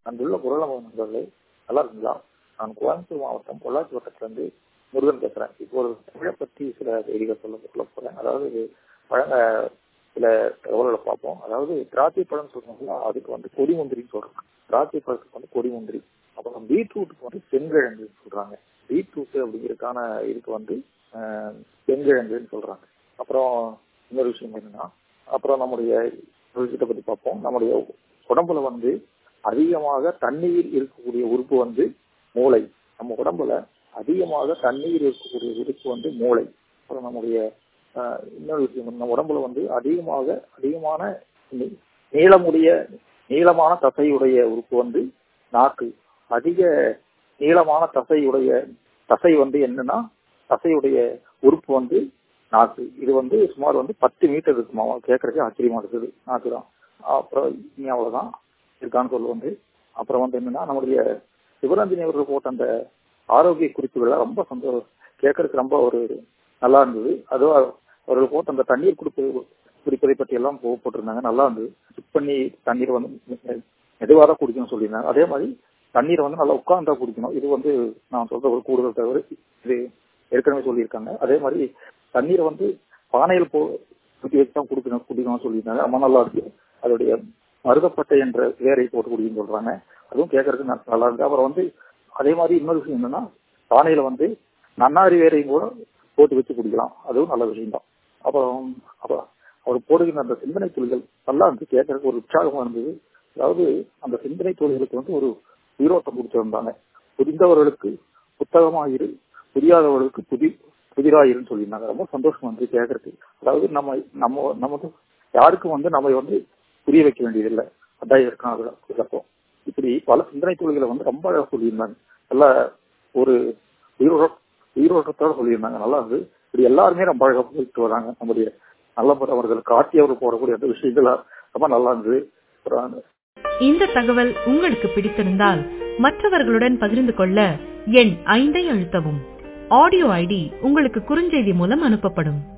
அங்குள்ள குரல் நண்பர்களே நல்லா இருக்குங்களா நான் கோயம்புத்தூர் மாவட்டம் பொள்ளாச்சி வட்டத்திலிருந்து முருகன் பேசுறேன் இப்போ ஒரு தமிழை பற்றி சில செய்திகள் சொல்ல சொல்ல போறேன் அதாவது இது பழங்க சில தகவல்களை பார்ப்போம் அதாவது திராட்சை பழம் சொல்றாங்களா அதுக்கு வந்து கொடி முந்திரின்னு சொல்றாங்க திராட்சை பழத்துக்கு வந்து கொடி முந்திரி அப்புறம் பீட்ரூட்டுக்கு வந்து செங்கிழங்கு சொல்றாங்க பீட்ரூட் அப்படிங்கிறதுக்கான இதுக்கு வந்து ஆஹ், செங்கிழங்குன்னு சொல்றாங்க அப்புறம் இன்னொரு விஷயம் என்னன்னா அப்புறம் நம்முடைய ஒரு விஷயத்தை பத்தி பார்ப்போம் நம்முடைய உடம்புல வந்து அதிகமாக தண்ணீர் இருக்கக்கூடிய உறுப்பு வந்து மூளை நம்ம உடம்புல அதிகமாக தண்ணீர் இருக்கக்கூடிய உறுப்பு வந்து மூளை அப்புறம் நம்முடைய ஆஹ், இன்னொரு விஷயம் நம்ம உடம்புல வந்து அதிகமாக அதிகமான நீ- நீளமுடைய நீளமான தசையுடைய உறுப்பு வந்து நாக்கு அதிக நீளமான தசையுடைய தசை வந்து என்னன்னா தசையுடைய உறுப்பு வந்து நாக்கு இது வந்து சுமார் வந்து பத்து மீட்டர் இருக்குமா கேட்கறதுக்கு ஆச்சரியமா இருக்குது நாக்கு தான் அப்புறம் இனி அவ்வளவுதான் இருக்கான்னு சொல்ல வந்து அப்புறம் வந்து என்னன்னா நம்முடைய சிவரஞ்சனி அவர்கள் போட்ட அந்த ஆரோக்கிய குறிப்புகளை ரொம்ப சந்தோஷம் கேட்கறதுக்கு ரொம்ப ஒரு நல்லா இருந்தது அதுவும் அவர்கள் போட்ட அந்த தண்ணீர் குடிப்பது குடிப்பதை பற்றி எல்லாம் போ- போட்டிருந்தாங்க நல்லா இருந்தது சிப் பண்ணி தண்ணீர் வந்து மெ- மெதுவாக தான் குடிக்கணும்னு சொல்லியிருந்தாங்க அதே மாதிரி தண்ணீரை வந்து நல்லா உட்கார்ந்தா குடிக்கணும் இது வந்து நான் சொல்ற ஒரு கூடுதல் தவிர இது ஏற்கனவே சொல்லியிருக்காங்க அதே மாதிரி தண்ணீரை வந்து பானையில் போ ஊற்றி வச்சு தான் குடிக்கணும் குடிக்கணும்னு சொல்லியிருந்தாங்க ரொம்ப நல்லா இருக்கு அதோடைய மருதப்பட்டை என்ற வேரை போட்டு குடிக்கணும்னு சொல்றாங்க அதுவும் கேட்கறதுக்கு ந- நல்லா இருக்கு அப்புறம் வந்து அதே மாதிரி இன்னொரு விஷயம் என்னன்னா பானையில வந்து நன்னாரி வேரையும் கூட போட்டு வச்சு குடிக்கலாம் அதுவும் நல்ல விஷயம் தான் அப்புறம் அப்புறம் அவர் போடுகின்ற அந்த சிந்தனை துளிகள் நல்லா இருந்து கேட்கறதுக்கு ஒரு உற்சாகமா இருந்தது அதாவது அந்த சிந்தனை துளிகளுக்கு வந்து ஒரு உயிரோட்டம் கொடுத்திருந்தாங்க புரிந்தவர்களுக்கு புத்தகமாயிரு புரியாதவர்களுக்கு புதி புதிராயிருன்னு சொல்லியிருந்தாங்க ரொம்ப சந்தோஷமா இருந்துச்சு கேட்கறதுக்கு அதாவது நம்ம நம்ம நமக்கு யாருக்கும் வந்து நம்ம வந்து புரிய வைக்க வேண்டியதில்லை அதான் இருக்காங்க விளக்கம் இப்படி பல சிந்தனை துளிகளை வந்து ரொம்ப அழகா சொல்லியிருந்தாங்க நல்ல ஒரு உயிரோட உயிரோட்டத்தோட சொல்லியிருந்தாங்க நல்லா இருந்து இப்படி எல்லாருமே ரொம்ப அழகா போயிட்டு வராங்க நம்முடைய நல்ல அவர்கள் காட்டியவர் போடக்கூடிய அந்த விஷயங்களா ரொம்ப நல்லா இருந்தது அப்புறம் இந்த தகவல் உங்களுக்கு பிடித்திருந்தால் மற்றவர்களுடன் பகிர்ந்து கொள்ள எண் ஐந்தை அழுத்தவும் ஆடியோ ஐடி உங்களுக்கு குறுஞ்செய்தி மூலம் அனுப்பப்படும்